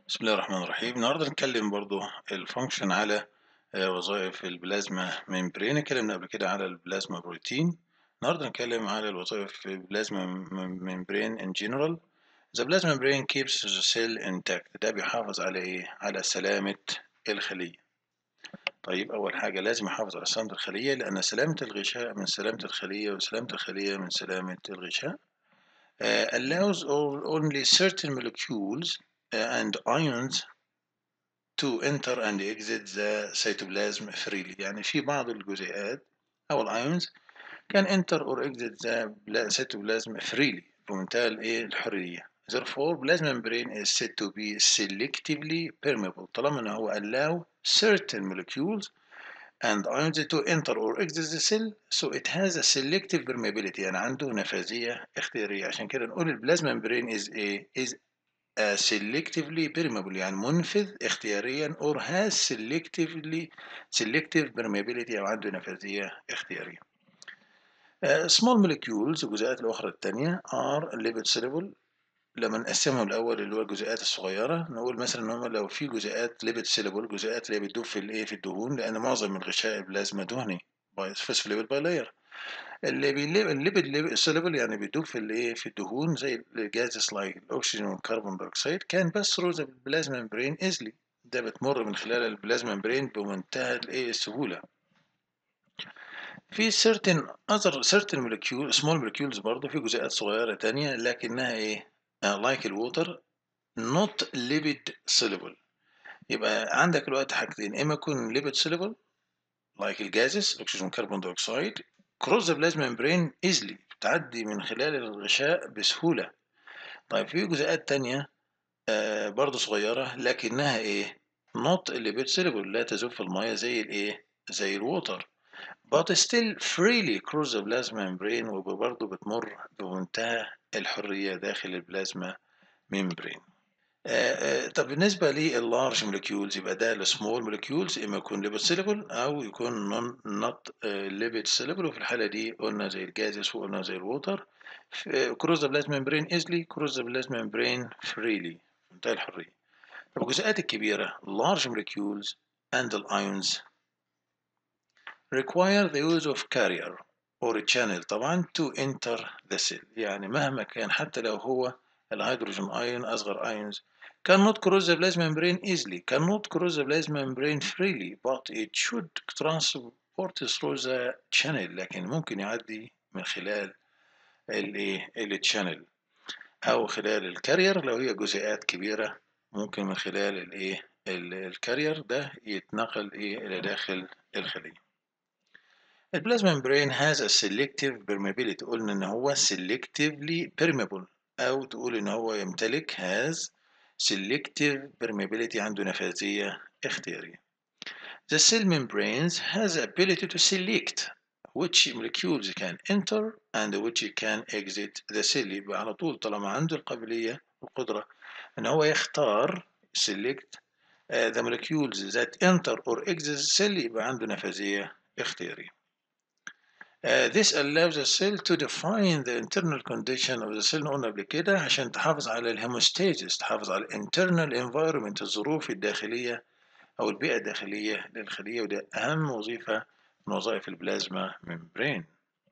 بسم الله الرحمن الرحيم النهارده هنتكلم برضو الفانكشن على آه، وظائف البلازما ممبرين اتكلمنا قبل كده على البلازما بروتين النهارده هنتكلم على الوظائف في البلازما ممبرين in general the plasma membrane keeps the cell intact ده بيحافظ على ايه على سلامة الخلية طيب أول حاجة لازم يحافظ على سلامة الخلية لأن سلامة الغشاء من سلامة الخلية وسلامة الخلية من سلامة الغشاء uh, allows all, only certain molecules uh, and ions to enter and exit the cytoplasm freely يعني في بعض الجزيئات أو الأيونز can enter or exit the bla- cytoplasm freely بمنتهى الإيه الحرية therefore plasma membrane is said to be selectively permeable طالما إن هو allow certain molecules and ions to enter or exit the cell so it has a selective permeability يعني عنده نفاذية اختيارية عشان كده نقول البلازما membrane is a is a selectively permeable يعني منفذ اختياريا or has selectively selective permeability أو عنده نفاذية اختيارية. Uh, small molecules الجزيئات الأخرى التانية are lipid soluble لما نقسمهم الأول اللي هو الجزيئات الصغيرة نقول مثلا إن هم لو في جزيئات ليبيد سيلبل جزيئات اللي هي بتدوب في الإيه في الدهون لأن معظم الغشاء البلازما دهني فوسفوليبيد باي لاير اللي بيليب الليبيد سوليبل يعني بيدوب في الايه في الدهون زي الجازز لايك الاكسجين والكربون دايوكسيد كان بس ثرو ذا بلازما ممبرين ايزلي ده بتمر من خلال البلازما ممبرين بمنتهى الايه السهوله في certain other certain molecule small molecules برضه في جزيئات صغيره تانية لكنها ايه uh, like الووتر not lipid soluble يبقى عندك الوقت حاجتين اما يكون lipid soluble like الجازز الاكسجين والكربون دايوكسيد cross the plasma membrane easily بتعدي من خلال الغشاء بسهولة طيب في جزيئات تانية آه برضو صغيرة لكنها ايه not lipid soluble لا تذوب في المية زي الايه زي الووتر but still freely cross the plasma membrane وبرضه بتمر بمنتهى الحرية داخل البلازما membrane آه، آه، طب بالنسبة لللارج موليكيولز يبقى ده السمول موليكيولز إما يكون ليبيد سيلبل أو يكون نون نوت ليبيد سيلبل وفي الحالة دي قلنا زي الجازس وقلنا زي الووتر كروز ذا بلازما ممبرين ايزلي كروز ذا بلازما ممبرين فريلي منتهى الحرية طب الجزيئات الكبيرة large molecules and the ions require the use of carrier or a channel طبعا to enter the cell يعني مهما كان حتى لو هو الهيدروجين ايون أصغر ions cannot cross the plasma membrane easily, cannot cross the plasma membrane freely, but it should transport through the channel لكن ممكن يعدي من خلال الايه التشانل أو خلال الكارير لو هي جزيئات كبيرة ممكن من خلال الايه الكارير ده يتنقل ايه إلى داخل الخلية. البلازما membrane has a selective permeability قلنا إن هو selectively permeable أو تقول إن هو يمتلك has selective permeability عنده نفاذية اختيارية. The cell membranes has the ability to select which molecules can enter and which can exit the cell يبقى على طول طالما عنده القابلية والقدرة إن هو يختار select uh, the molecules that enter or exit the cell يبقى عنده نفاذية اختيارية. Uh, this allows the cell to define the internal condition of the cell قلنا قبل كده عشان تحافظ على الهيموستاسيس تحافظ على internal environment الظروف الداخلية أو البيئة الداخلية للخلية وده أهم وظيفة من وظائف البلازما membrane.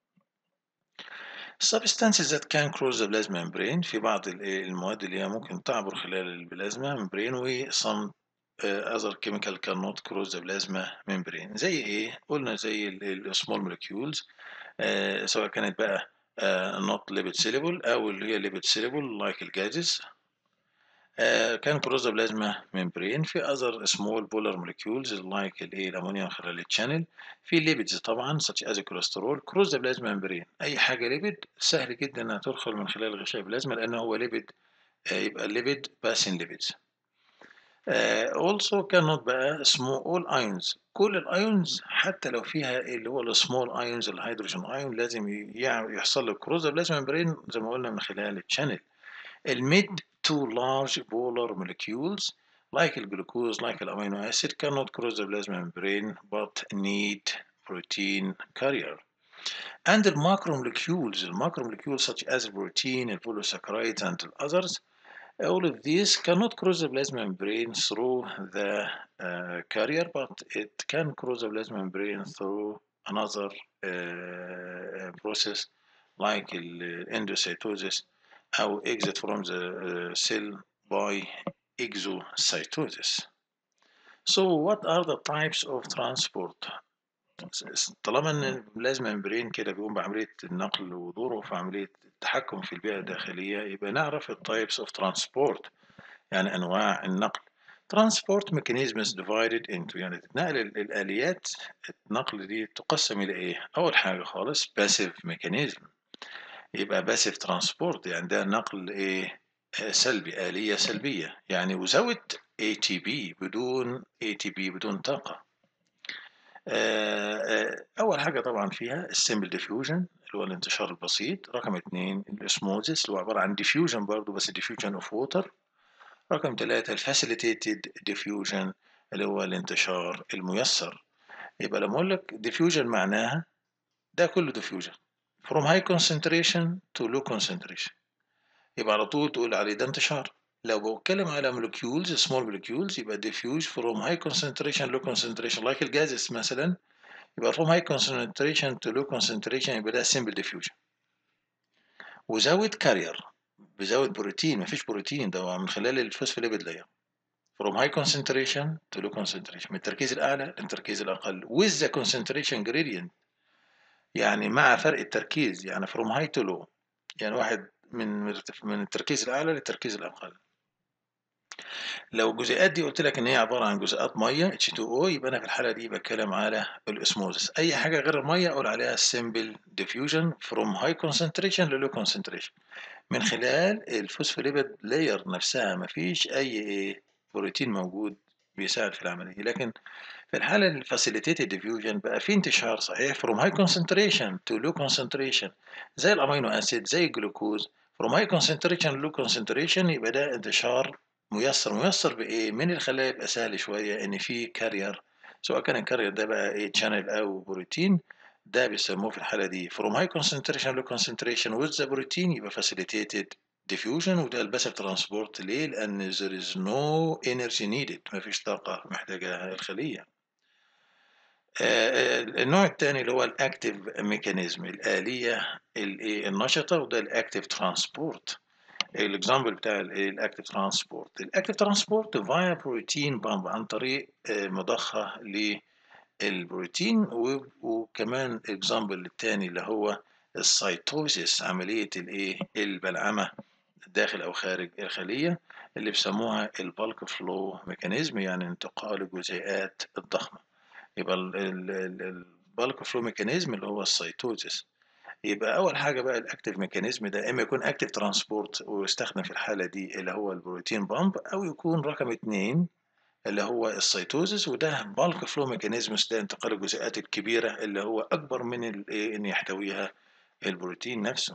Substances that can cross the plasma membrane في بعض ال- المواد اللي هي ممكن تعبر خلال البلازما membrane و some uh, other chemical cannot cross the plasma membrane زي ايه؟ قلنا زي ال small molecules آه، سواء كانت بقى آه، not lipid soluble أو اللي هي lipid soluble like الجازز آه، كان cross the plasma membrane في other small polar molecules like الايه الأمونيا خلال الشانل في lipids طبعا such as الكوليسترول cross the plasma membrane أي حاجة lipid سهل جدا إنها تدخل من خلال غشاء البلازما لأنه هو lipid آه، يبقى lipid passing lipids آه، also cannot بقى small all ions كل الايونز حتى لو فيها اللي هو السمول ايونز الهيدروجين ايون لازم ي- يع- يحصل له كروز بلازما ممبرين زي ما قلنا من خلال الشانل الميد to large polar molecules like الجلوكوز like الامينو acid cannot cross the plasma membrane but need protein carrier and the macromolecules the macromolecules such as protein البوليساكرايدز and others all of these cannot cross the plasma membrane through the uh, carrier but it can cross the plasma membrane through another uh, process like endocytosis أو exit from the uh, cell by exocytosis. So what are the types of transport? طالما ان البلازما ممبرين كده بيقوم بعمليه النقل ودوره في عمليه التحكم في البيئه الداخليه يبقى نعرف التايبس اوف ترانسبورت يعني انواع النقل transport mechanisms divided into يعني تتنقل الاليات النقل دي تقسم الى ايه اول حاجه خالص passive mechanism يبقى passive transport يعني ده نقل ايه سلبي آلية سلبية يعني without ATP بدون ATP بدون طاقة أول حاجة طبعا فيها السيمبل ديفيوجن اللي هو الانتشار البسيط رقم اثنين الاسموزيس اللي هو عبارة عن ديفيوجن برضه بس ديفيوجن اوف ووتر رقم ثلاثة الفاسيليتيتد ديفيوجن اللي هو الانتشار الميسر يبقى لما أقول لك ديفيوجن معناها ده كله ديفيوجن from high concentration to low concentration يبقى على طول تقول عليه ده انتشار لو بتكلم على molecules small molecules يبقى diffuse from high concentration low concentration like الجازس مثلا يبقى from high concentration to low concentration يبقى ده simple diffusion وزود carrier بزود بروتين مفيش بروتين ده من خلال الفوسفوليبيد لاير from high concentration to low concentration من التركيز الأعلى للتركيز الأقل with the concentration gradient يعني مع فرق التركيز يعني from high to low يعني واحد من من التركيز الأعلى للتركيز الأقل لو الجزيئات دي قلت لك ان هي عباره عن جزيئات ميه H2O يبقى انا في الحاله دي بتكلم على الاسموزس اي حاجه غير الميه اقول عليها simple diffusion from high concentration ل low concentration من خلال الفوسفوليبيد لاير نفسها مفيش اي ايه بروتين موجود بيساعد في العمليه لكن في الحالة الفاسيليتيتد ديفيوجن بقى في انتشار صحيح from high concentration to low concentration زي الامينو اسيد زي الجلوكوز from high concentration to low concentration يبقى ده انتشار ميسر ميسر بايه من الخلايا يبقى سهل شويه ان في كارير سواء كان الكارير ده بقى ايه تشانل او بروتين ده بيسموه في الحاله دي from high concentration to concentration with the protein يبقى facilitated diffusion وده الباسيف ترانسبورت ليه لان there is no energy needed مفيش طاقه محتاجها الخليه آه النوع الثاني اللي هو الاكتيف ميكانيزم الاليه النشطه وده الاكتيف ترانسبورت الاكزامبل بتاع الاكتيف ترانسبورت الاكتيف ترانسبورت فايا بروتين بامب عن طريق مضخه للبروتين وكمان الاكزامبل الثاني اللي هو السيتوزيس عمليه الايه البلعمه داخل او خارج الخليه اللي بيسموها البالك فلو ميكانيزم يعني انتقال الجزيئات الضخمه يبقى البالك فلو ميكانيزم اللي هو السيتوزيس يبقى اول حاجه بقى الاكتيف ميكانيزم ده اما يكون اكتيف ترانسبورت ويستخدم في الحاله دي اللي هو البروتين بامب او يكون رقم اتنين اللي هو السيتوزيس وده بالك فلو ميكانيزم ده انتقال الجزيئات الكبيره اللي هو اكبر من ان يحتويها البروتين نفسه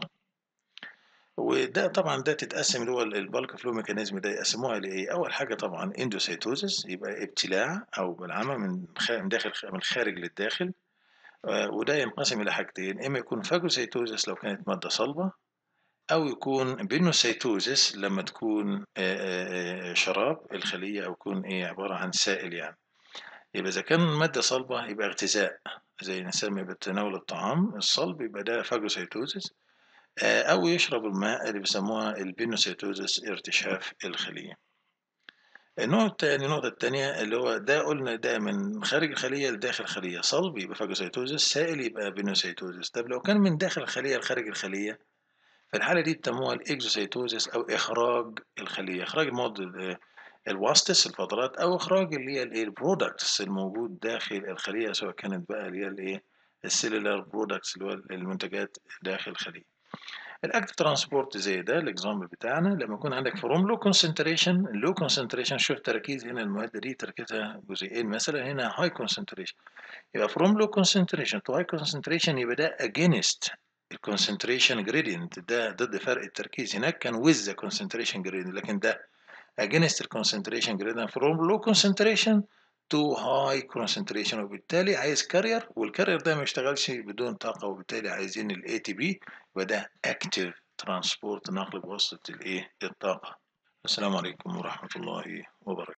وده طبعا ده تتقسم اللي هو البالك فلو ميكانيزم ده يقسموها لايه اول حاجه طبعا اندوسيتوزيس يبقى ابتلاع او بلعمه من من داخل من الخارج للداخل وده ينقسم إلى حاجتين إما يكون فاجوسيتوزيس لو كانت مادة صلبة أو يكون بينوسيتوزيس لما تكون شراب الخلية أو يكون إيه عبارة عن سائل يعني يبقى إذا كان مادة صلبة يبقى اغتذاء زي نسمي بتناول الطعام الصلب يبقى ده فاجوسيتوزيس أو يشرب الماء اللي بيسموها البينوسيتوزيس ارتشاف الخلية النوع الثاني النقطة الثانية اللي هو ده قلنا ده من خارج الخلية لداخل الخلية صلب يبقى فاجوسيتوزيس سائل يبقى بينوسيتوزيس طب لو كان من داخل الخلية لخارج الخلية في الحالة دي بتسموها الاكزوسيتوزيس أو إخراج الخلية إخراج المواد الواسطس الفضلات أو إخراج اللي هي الإيه البرودكتس الموجود داخل الخلية سواء كانت بقى اللي هي الإيه السيلولار برودكتس اللي هو المنتجات داخل الخلية الاكتف ترانسبورت زي ده الاكزامبل بتاعنا لما يكون عندك فروم لو كونسنتريشن لو كونسنتريشن شوف تركيز هنا المواد دي تركيزها جزيئين مثلا هنا هاي كونسنتريشن يبقى فروم لو كونسنتريشن تو هاي كونسنتريشن يبقى ده اجينست الكونسنتريشن جريدينت ده ضد فرق التركيز هناك كان ويز ذا كونسنتريشن جريدينت لكن ده اجينست الكونسنتريشن جريدينت فروم لو كونسنتريشن تو هاي كونسنتريشن وبالتالي عايز كارير والكارير ده ما يشتغلش بدون طاقه وبالتالي عايزين الاي تي بي يبقى ده اكتيف ترانسبورت نقل بواسطه الايه الطاقه السلام عليكم ورحمة الله وبركاته